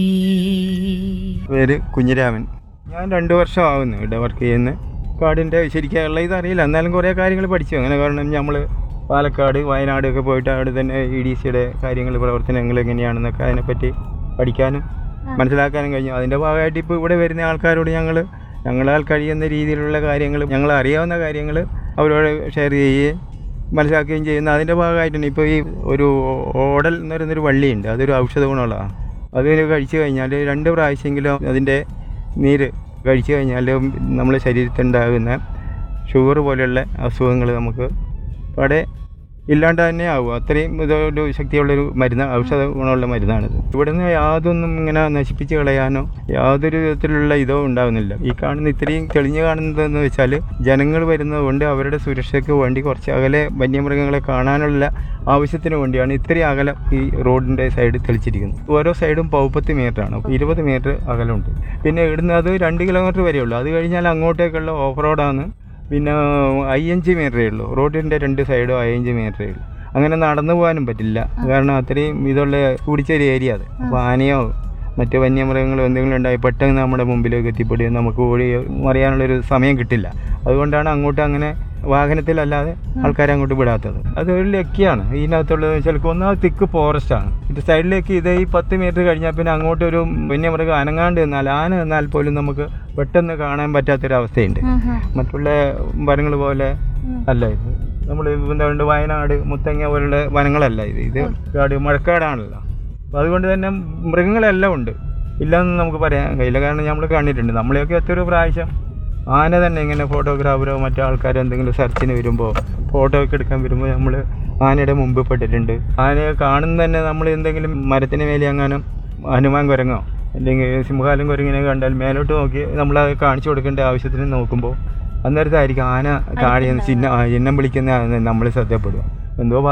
പേര് കുഞ്ഞിരാമൻ ഞാൻ രണ്ട് വർഷം ആവുന്നു ഇവിടെ വർക്ക് ചെയ്യുന്ന കാടിൻ്റെ ശരിക്കുള്ള ഇതറിയില്ല എന്നാലും കുറേ കാര്യങ്ങൾ പഠിച്ചു അങ്ങനെ കാരണം നമ്മൾ പാലക്കാട് വയനാട് ഒക്കെ പോയിട്ട് അവിടെ തന്നെ ഇ ഡി സിയുടെ കാര്യങ്ങൾ പ്രവർത്തനങ്ങൾ എങ്ങനെയാണെന്നൊക്കെ അതിനെപ്പറ്റി പഠിക്കാനും മനസ്സിലാക്കാനും കഴിഞ്ഞു അതിൻ്റെ ഭാഗമായിട്ട് ഇപ്പോൾ ഇവിടെ വരുന്ന ആൾക്കാരോട് ഞങ്ങൾ ഞങ്ങളാൽ കഴിയുന്ന രീതിയിലുള്ള കാര്യങ്ങൾ ഞങ്ങൾ അറിയാവുന്ന കാര്യങ്ങൾ അവരോട് ഷെയർ ചെയ്യുകയും മനസ്സിലാക്കുകയും ചെയ്യുന്ന അതിൻ്റെ ഭാഗമായിട്ടാണ് ഇപ്പോൾ ഈ ഒരു ഓടൽ എന്ന് പറയുന്നൊരു വള്ളിയുണ്ട് അതൊരു ഔഷധ ഗുണമുള്ളതാണ് അത് കഴിച്ചു കഴിഞ്ഞാൽ രണ്ട് പ്രാവശ്യമെങ്കിലും അതിൻ്റെ നീര് കഴിച്ചു കഴിഞ്ഞാൽ നമ്മുടെ ശരീരത്തിലുണ്ടാകുന്ന ഷുഗർ പോലെയുള്ള അസുഖങ്ങൾ നമുക്ക് അവിടെ ഇല്ലാണ്ട് തന്നെ ആവും അത്രയും ഇതൊരു ശക്തിയുള്ളൊരു മരുന്ന് ഔഷധ ഗുണമുള്ള മരുന്നാണിത് ഇവിടുന്ന് യാതൊന്നും ഇങ്ങനെ നശിപ്പിച്ച് കളയാനോ യാതൊരു വിധത്തിലുള്ള ഇതോ ഉണ്ടാകുന്നില്ല ഈ കാണുന്ന ഇത്രയും തെളിഞ്ഞു കാണുന്നതെന്ന് വെച്ചാൽ ജനങ്ങൾ വരുന്നത് കൊണ്ട് അവരുടെ സുരക്ഷയ്ക്ക് വേണ്ടി കുറച്ച് അകലെ വന്യമൃഗങ്ങളെ കാണാനുള്ള ആവശ്യത്തിന് വേണ്ടിയാണ് ഇത്രയും അകലം ഈ റോഡിൻ്റെ സൈഡ് തെളിച്ചിരിക്കുന്നത് ഓരോ സൈഡും പൗപ്പത്തി മീറ്ററാണ് ഇരുപത് മീറ്റർ അകലമുണ്ട് പിന്നെ ഇവിടുന്ന് അത് രണ്ട് കിലോമീറ്റർ വരെയുള്ളൂ അത് കഴിഞ്ഞാൽ അങ്ങോട്ടേക്കുള്ള ഓഫ് റോഡാണ് പിന്നെ അയ്യഞ്ച് മീറ്ററേ ഉള്ളൂ റോഡിൻ്റെ രണ്ട് സൈഡും അയ്യഞ്ച് മീറ്ററേ ഉള്ളൂ അങ്ങനെ നടന്നു പോകാനും പറ്റില്ല കാരണം അത്രയും ഇതുള്ള കൂടിച്ചൊരു ഏരിയ അത് അപ്പോൾ ആനയോ മറ്റ് വന്യമൃഗങ്ങളോ എന്തെങ്കിലും ഉണ്ടായി പെട്ടെന്ന് നമ്മുടെ മുമ്പിലേക്ക് എത്തിപ്പെടുകയും നമുക്ക് ഓടി മറിയാനുള്ളൊരു സമയം കിട്ടില്ല അതുകൊണ്ടാണ് അങ്ങോട്ട് അങ്ങനെ വാഹനത്തിലല്ലാതെ ആൾക്കാരെ അങ്ങോട്ട് വിടാത്തത് അത് ഒരു ലക്കിയാണ് ഇതിനകത്തുള്ളത് വെച്ചാൽ ഒന്നാമത് തിക്ക് ഫോറസ്റ്റാണ് ഇത് സൈഡിലേക്ക് ഇത് ഈ പത്ത് മീറ്റർ കഴിഞ്ഞാൽ പിന്നെ അങ്ങോട്ട് ഒരു വന്യമൃഗം അനങ്ങാണ്ട് നിന്നാൽ ആന നിന്നാൽ പോലും നമുക്ക് പെട്ടെന്ന് കാണാൻ പറ്റാത്തൊരവസ്ഥയുണ്ട് മറ്റുള്ള വനങ്ങൾ പോലെ അല്ല ഇത് നമ്മൾ എന്തുകൊണ്ട് വയനാട് മുത്തങ്ങ പോലുള്ള വനങ്ങളല്ല ഇത് ഇത് കാട് മഴക്കാടാണല്ലോ അപ്പോൾ അതുകൊണ്ട് തന്നെ മൃഗങ്ങളെല്ലാം ഉണ്ട് ഇല്ലെന്ന് നമുക്ക് പറയാൻ കഴിയില്ല കാരണം നമ്മൾ കണ്ടിട്ടുണ്ട് നമ്മളെയൊക്കെ എത്രയോ പ്രാവശ്യം ആന തന്നെ ഇങ്ങനെ ഫോട്ടോഗ്രാഫറോ മറ്റു ആൾക്കാരോ എന്തെങ്കിലും സെർച്ചിന് വരുമ്പോൾ ഫോട്ടോ ഒക്കെ എടുക്കാൻ വരുമ്പോൾ നമ്മൾ ആനയുടെ മുമ്പ് പെട്ടിട്ടുണ്ട് ആനയെ കാണുന്ന തന്നെ നമ്മൾ എന്തെങ്കിലും മരത്തിന് മേലെ എങ്ങാനും ഹനുമാൻ കുരങ്ങോ അല്ലെങ്കിൽ സിംഹാലം കുരങ്ങിനെ കണ്ടാൽ മേലോട്ട് നോക്കി നമ്മളത് കാണിച്ചു കൊടുക്കേണ്ട ആവശ്യത്തിന് നോക്കുമ്പോൾ അന്നേരത്തായിരിക്കും ആന താഴെ നിന്ന് ചിഹ്നം ചിഹ്നം വിളിക്കുന്ന നമ്മൾ ശ്രദ്ധപ്പെടുക എന്തോ